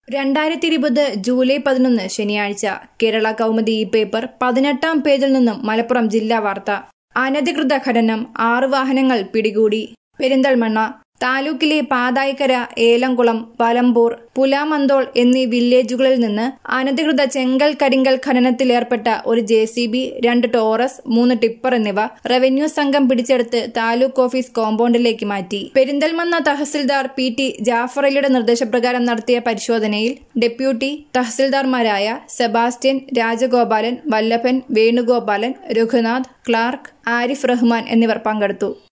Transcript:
രണ്ടായിരത്തി ഇരുപത് ജൂലൈ പതിനൊന്ന് ശനിയാഴ്ച കേരള കൗമുദി ഈ പേപ്പർ പതിനെട്ടാം പേജിൽ നിന്നും മലപ്പുറം ജില്ലാ വാർത്ത അനധികൃത ഖനനം ആറ് വാഹനങ്ങൾ പിടികൂടി പെരിന്തൽമണ്ണ താലൂക്കിലെ പാതായിക്കര ഏലംകുളം വലമ്പൂർ പുലാമന്തോൾ എന്നീ വില്ലേജുകളിൽ നിന്ന് അനധികൃത ചെങ്കൽ കരിങ്കൽ ഖനനത്തിലേർപ്പെട്ട ഒരു ജെ സി ബി രണ്ട് ടോറസ് മൂന്ന് ടിപ്പർ എന്നിവ റവന്യൂ സംഘം പിടിച്ചെടുത്ത് താലൂക്ക് ഓഫീസ് കോമ്പൗണ്ടിലേക്ക് മാറ്റി പെരിന്തൽമണ്ണ തഹസിൽദാർ പി ടി ജാഫറലിയുടെ നിർദ്ദേശപ്രകാരം നടത്തിയ പരിശോധനയിൽ ഡെപ്യൂട്ടി തഹസിൽദാർമാരായ സെബാസ്റ്റ്യൻ രാജഗോപാലൻ വല്ലഭൻ വേണുഗോപാലൻ രഘുനാഥ് ക്ലാർക്ക് ആരിഫ് റഹ്മാൻ എന്നിവർ പങ്കെടുത്തു